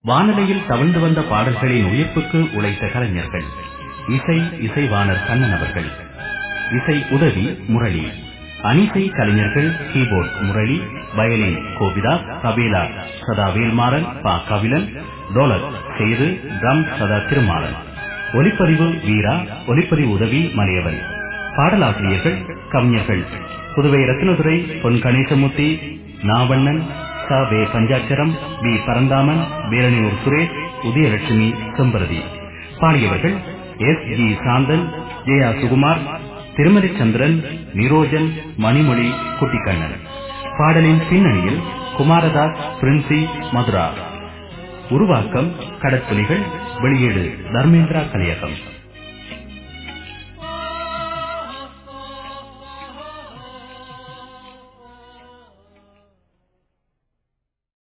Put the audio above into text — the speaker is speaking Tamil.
வானொலியில் தவழ்ந்து வந்த பாடல்களின் உயிர்ப்புக்கு உழைத்த கலைஞர்கள் இசை இசைவாணர் கண்ணன் அவர்கள் இசை உதவி முரளி அனிசை கலைஞர்கள் கீபோர்ட் முரளி வயலின் கோபிதா தபேலா சதா வேல்மாறன் பா கபிலன் டோலர் சேது ட்ரம் சதா திருமாறன் ஒலிப்பதிவு வீரா ஒலிப்பதிவு உதவி மலையவன் பாடலாசிரியர்கள் கவிஞர்கள் புதுவை ரத்னதுரை பொன் கணேசமூர்த்தி நாவண்ணன் ச வே பஞ்சாட்சரம் வி பரந்தாமன் வீரணியூர் சுரேஷ் உதயலட்சுமி செம்பரதி பாடியவர்கள் எஸ் ஜி சாந்தன் ஜெயா சுகுமார் திருமதி சந்திரன் நிரோஜன் மணிமொழி குட்டிக்கண்ணன் பாடலின் பின்னணியில் குமாரதாஸ் பிரின்சி மதுரா உருவாக்கம் கடற்புலிகள் வெளியீடு தர்மேந்திரா கலையகம்